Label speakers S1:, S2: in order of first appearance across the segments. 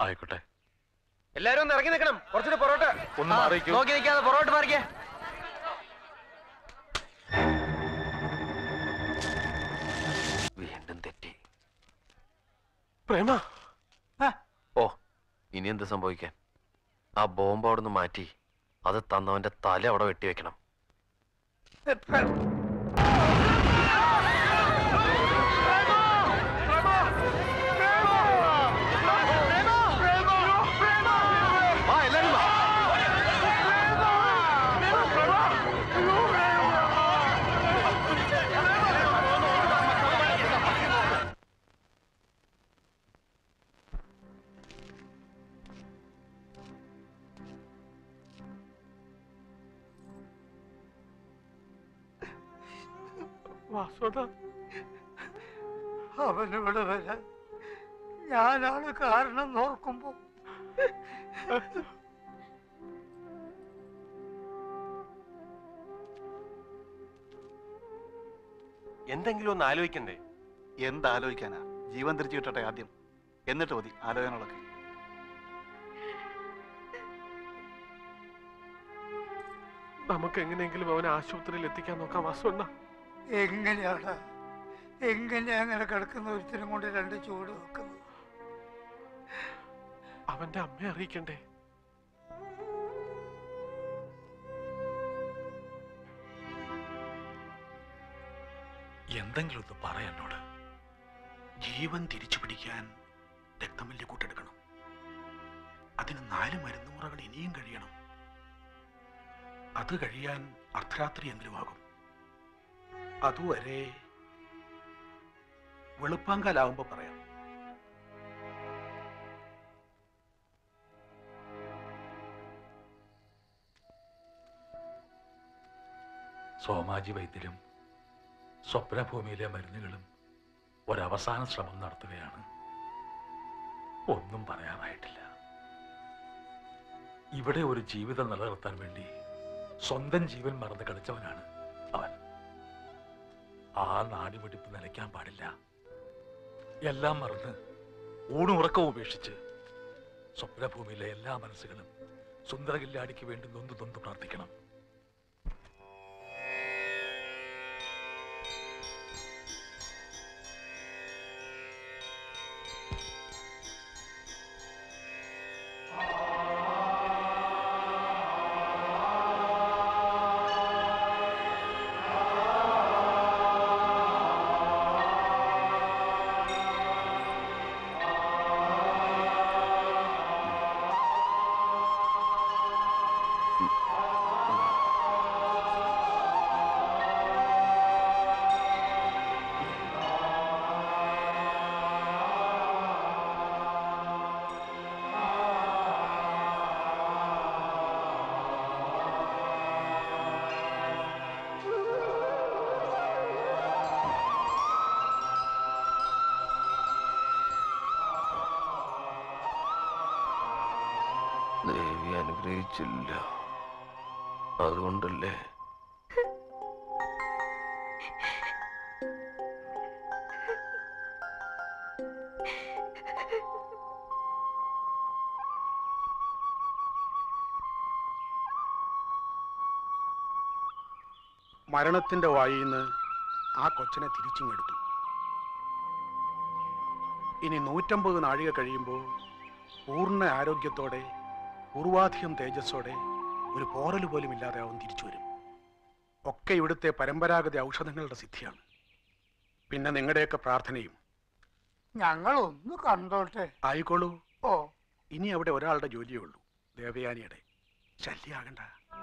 S1: ആയിക്കോട്ടെ
S2: എല്ലാരും ഒന്ന് ഇറങ്ങി നിൽക്കണം കുറച്ചുകൂടി പൊറോട്ട
S1: ഒന്ന് മാറിക്കൂ
S2: നോക്കി നിൽക്കാതെ പൊറോട്ട മാറിക്കേ
S3: വീണ്ടും തെറ്റി
S1: പ്രേമ
S3: ഓ ഇനി എന്ത് സംഭവിക്കാൻ ആ ബോംബ് അവിടെ നിന്ന് മാറ്റി അത് തന്നവന്റെ തല അവിടെ വെട്ടിവെക്കണം
S1: വാസുദ
S4: അവനിവിടെ വരാൻ ഞാനാണ് കാരണം നോർക്കുമ്പോ
S5: എന്തെങ്കിലും ഒന്ന് ആലോചിക്കണ്ടേ
S6: എന്താലോചിക്കാനാ ജീവൻ തിരിച്ചു കിട്ടട്ടെ ആദ്യം എന്നിട്ട് മതി ആലോചനകളൊക്കെ
S1: നമുക്ക് എങ്ങനെയെങ്കിലും അവനെ ആശുപത്രിയിൽ എത്തിക്കാൻ നോക്കാം വാസുണ്ണ
S4: എങ്ങനെയാടാ എങ്ങനെയാ അങ്ങനെ കിടക്കുന്ന ഒരുത്തിനും കൊണ്ട് രണ്ട് ചൂട് വെക്കുന്നത്
S1: അവന്റെ അമ്മയെ അറിയിക്കണ്ടേ
S7: എന്തെങ്കിലും ഒന്ന് പറ എന്നോട് ജീവൻ തിരിച്ചു പിടിക്കാൻ രക്തമല്യ കൂട്ടെടുക്കണം അതിന് നാല് മരുന്നുമുറകൾ ഇനിയും കഴിയണം അത് കഴിയാൻ അർദ്ധരാത്രി എങ്കിലും ആകും അതുവരെ വെളുപ്പാങ്കാലാവുമ്പോ പറയാം സോമാജി വൈദ്യരും സ്വപ്നഭൂമിയിലെ മരുന്നുകളും ഒരവസാന ശ്രമം നടത്തുകയാണ് ഒന്നും പറയാനായിട്ടില്ല ഇവിടെ ഒരു ജീവിതം നിലനിർത്താൻ വേണ്ടി സ്വന്തം ജീവൻ മറന്ന് കളിച്ചവനാണ് അവൻ ആ നാടിപിടിപ്പ് നിലയ്ക്കാൻ പാടില്ല എല്ലാം മറന്ന് ഊണുറക്കവും ഉപേക്ഷിച്ച് സ്വപ്നഭൂമിയിലെ എല്ലാ മനസ്സുകളും സുന്ദരകില്ലാടിക്ക് വേണ്ടി നൊന്ത് നൊന്ത് പ്രാർത്ഥിക്കണം
S3: ദേവി അനുഗ്രഹിച്ചില്ല അതുകൊണ്ടല്ലേ
S7: മരണത്തിന്റെ വായിൽ നിന്ന് ആ കൊച്ചിനെ തിരിച്ചിങ്ങെടുത്തു ഇനി നൂറ്റമ്പത് നാഴിക കഴിയുമ്പോൾ പൂർണ്ണ ആരോഗ്യത്തോടെ പൂർവാധികം തേജസ്സോടെ ഒരു പോറൽ പോലും ഇല്ലാതെ അവൻ തിരിച്ചു വരും ഒക്കെ ഇവിടുത്തെ പരമ്പരാഗത ഔഷധങ്ങളുടെ സിദ്ധിയാണ് പിന്നെ നിങ്ങളുടെയൊക്കെ പ്രാർത്ഥനയും
S4: ഞങ്ങൾ ഒന്ന് കണ്ടോട്ടെ
S7: ആയിക്കോളൂ
S4: ഓ
S7: ഇനി അവിടെ ഒരാളുടെ ജോലിയേ ഉള്ളൂ ദേവയാനിയുടെ ശല്യാകണ്ട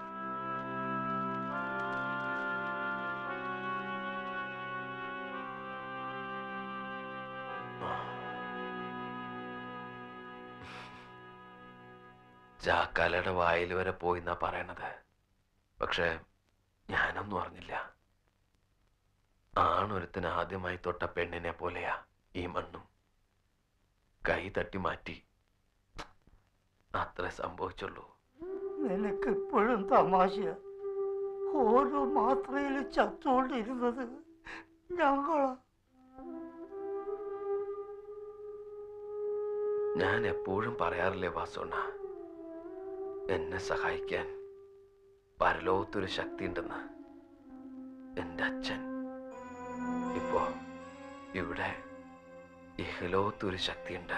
S3: ചാക്കാലയുടെ വായിൽ വരെ പോയി എന്നാ പറയണത് പക്ഷെ ഞാനൊന്നും അറിഞ്ഞില്ല ആണൊരുത്തിന് ആദ്യമായി തൊട്ട പെണ്ണിനെ പോലെയാ ഈ മണ്ണും കൈ തട്ടി മാറ്റി അത്രേ സംഭവിച്ചുള്ളൂ
S4: നിനക്ക് ഇപ്പോഴും തമാശയാ ഓരോ മാത്രയിൽ ചത്തുകൊണ്ടിരുന്നത് ഞങ്ങളാ
S3: ഞാൻ എപ്പോഴും പറയാറില്ലേ വാസുണ്ണ എന്നെ സഹായിക്കാൻ പരലോകത്തൊരു ശക്തി ഉണ്ടെന്ന് എൻ്റെ അച്ഛൻ ഇപ്പോ ഇവിടെ ഇഹലോകത്തൊരു ശക്തിയുണ്ട്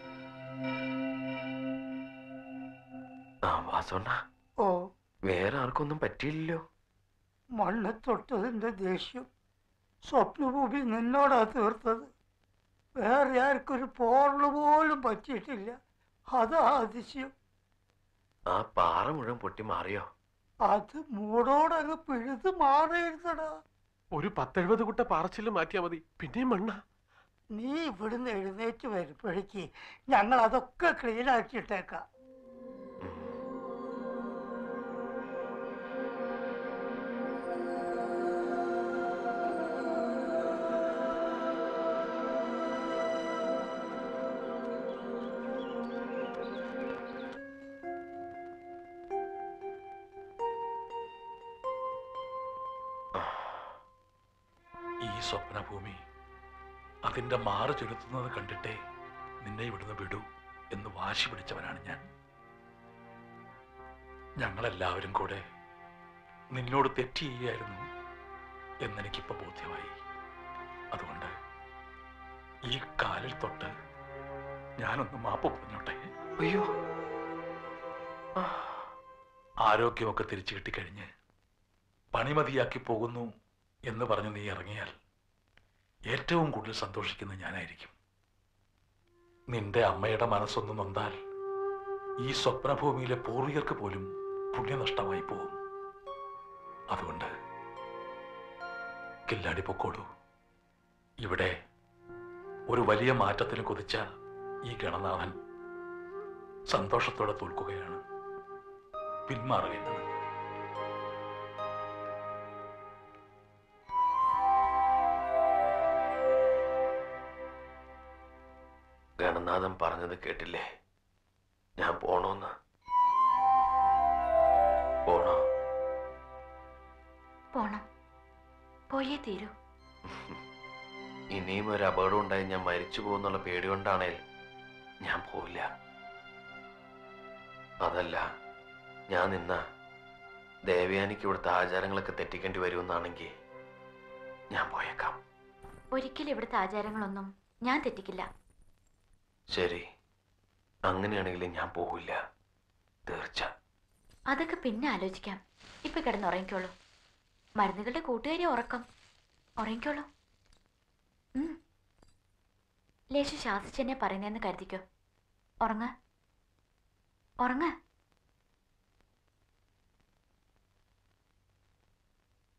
S3: ആ വാസുണ്ണ
S4: ഓ
S3: വേറെ ആർക്കൊന്നും പറ്റിയില്ലല്ലോ
S4: മണ്ണ് തൊട്ടതിൻ്റെ ദേഷ്യം സ്വപ്നഭൂമി നിന്നോടാ തീർത്തത് വേറെ ആർക്കൊരു പോറല് പോലും പറ്റിയിട്ടില്ല അതാ അതിശയം
S3: ആ പാറ മുഴുവൻ പൊട്ടി മാറിയോ
S4: അത് മൂടോടങ്ങ് പിഴുത് മാറിയിരുന്നടാ
S1: ഒരു പത്തെഴുപത് കുട്ട പാറച്ചില് മാറ്റിയാ മതി പിന്നെയും മണ്ണ
S4: നീ ഇവിടുന്ന് എഴുന്നേറ്റ് വരുമ്പോഴേക്ക് ഞങ്ങൾ അതൊക്കെ ക്ലീൻ ആക്കിയിട്ടേക്കാം
S3: ഉം.
S7: ഈ സ്വപ്നഭൂമി അതിന്റെ മാറ് ചുരുത്തുന്നത് കണ്ടിട്ടേ നിന്നെ ഇവിടുന്ന് വിടൂ എന്ന് വാശി പിടിച്ചവനാണ് ഞാൻ ഞങ്ങളെല്ലാവരും കൂടെ നിന്നോട് തെറ്റ് ചെയ്യുകയായിരുന്നു എന്നെനിക്കിപ്പോ ബോധ്യമായി അതുകൊണ്ട് ഈ കാലിൽ തൊട്ട് ഞാനൊന്ന് മാപ്പ് പറഞ്ഞോട്ടെ
S3: അയ്യോ
S7: ആരോഗ്യമൊക്കെ തിരിച്ചു കിട്ടിക്കഴിഞ്ഞ് പണിമതിയാക്കി പോകുന്നു എന്ന് പറഞ്ഞ് നീ ഇറങ്ങിയാൽ ഏറ്റവും കൂടുതൽ സന്തോഷിക്കുന്നത് ഞാനായിരിക്കും നിന്റെ അമ്മയുടെ മനസ്സൊന്ന് നൊന്താൽ ഈ സ്വപ്നഭൂമിയിലെ പൂർവികർക്ക് പോലും പുണ്യനഷ്ടമായി പോകും അതുകൊണ്ട് കില്ലാടി പൊക്കോളൂ ഇവിടെ ഒരു വലിയ മാറ്റത്തിന് കൊതിച്ച ഈ ഗണനാഥൻ സന്തോഷത്തോടെ തോൽക്കുകയാണ് പിന്മാറുകയാണ്
S3: ഗണനാഥൻ പറഞ്ഞത് കേട്ടില്ലേ ഞാൻ പോണോന്ന് പോണോ
S8: പോണം പോയേ തീരൂ
S3: ഇനിയും ഒരു അപകടം ഉണ്ടായി ഞാൻ മരിച്ചു പോകുന്നുള്ള പേടി കൊണ്ടാണേൽ ഞാൻ പോവില്ല അതല്ല ഞാൻ നിന്ന ദേവയാനിക്ക് ഇവിടുത്തെ ആചാരങ്ങളൊക്കെ തെറ്റിക്കേണ്ടി വരുമെന്നാണെങ്കിൽ ഞാൻ പോയേക്കാം
S8: ഒരിക്കലും ഇവിടുത്തെ ആചാരങ്ങളൊന്നും ഞാൻ തെറ്റിക്കില്ല
S3: ശരി അങ്ങനെയാണെങ്കിൽ ഞാൻ പോവില്ല തീർച്ച
S8: അതൊക്കെ പിന്നെ ആലോചിക്കാം ഇപ്പൊ കിടന്നുറങ്ങിക്കോളൂ മരുന്നുകളുടെ കൂട്ടുകാരി ഉറക്കം ഉറങ്ങിക്കോളൂ ഉം. ലേശം ശാസിച്ചെന്നെ പറയുന്നതെന്ന് കരുതിക്കോ ഉറങ്ങ ഉറങ്ങ